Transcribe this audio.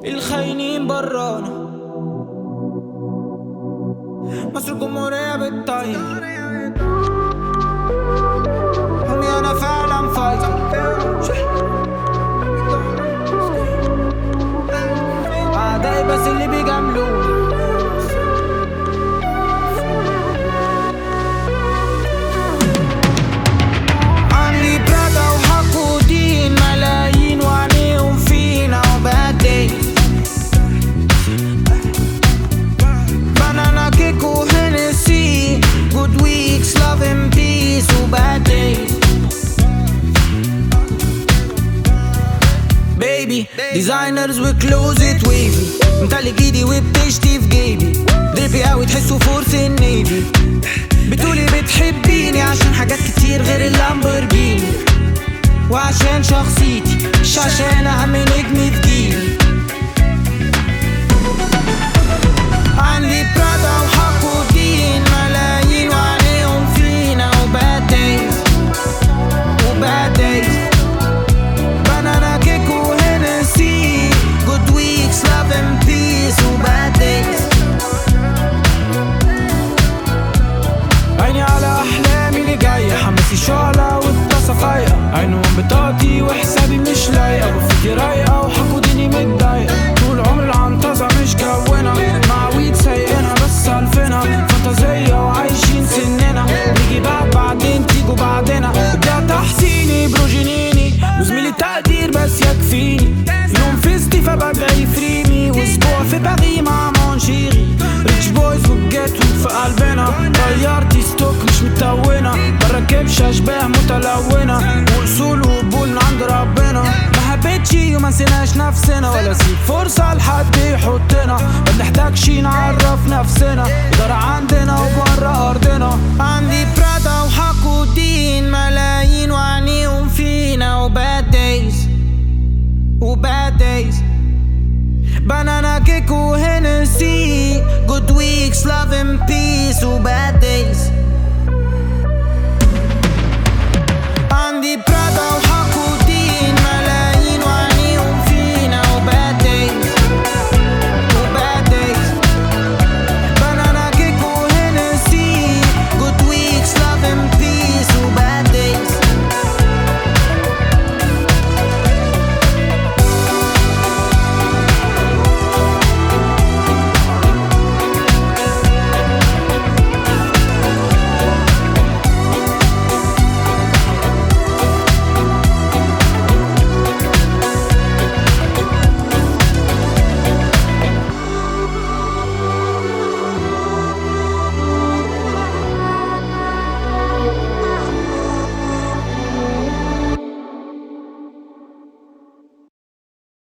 الخاينين برانا مصر الجمهورية بالطيب همي أنا فعلا فايتر أعدائي بس اللي بيجاملوني عندي برادا وحقودين ملايين وعينيهم فينا وباد دايز بنانا كيك وهنسي جود ويكس لاف اند بيس وباد دايز بيبي ديزاينرز وكلوزت ويفي متلج ايدي وبتشتي في جيبي دريبي قوي تحسه فورس النيفي بتقولي بتحبيني عشان حاجات كتير غير اللامبورجيني وعشان شخصيتي مش عشان اهم نجم في جيلي عندي برادا وحقودين ملايين وعليهم فينا وباد دايز وباد دايز بنانا كيك وهنسي جود ويكس لاف اند بيس وباد دايز عيني على احلامي اللي جايه حماسي شعله والطاسه فايقه عنوان بطاقتي وحسابي مش لايقه وفكري رايقه وحقوديني متضايقه طول عمري العنطزه مش كونه مواعيد سايقينها بس الفينها فانتازيه وعايشين سننا نيجي بعد بعدين تيجوا بعدنا ده تحسيني بروجينيني وزميلي تقدير بس يكفيني يوم فيستي فبدعي فريمي واسبوع في باغي مع مونشيري ريتش بويز وجيت في قلبنا طيارتي ستوك مش متونة بركبش اشباه متلونة واصول وقبول من عند ربنا ما حبيتش وما نسيناش نفسنا ولا سيب فرصة لحد يحطنا ما بنحتاجش نعرف نفسنا إدارة عندنا وبره أرضنا عندي برادا وحقودين ملايين وعينيهم فينا وباد دايز وباد دايز بنانا كيك وهنسي جود ويكس لاف اند بيس وباد دايز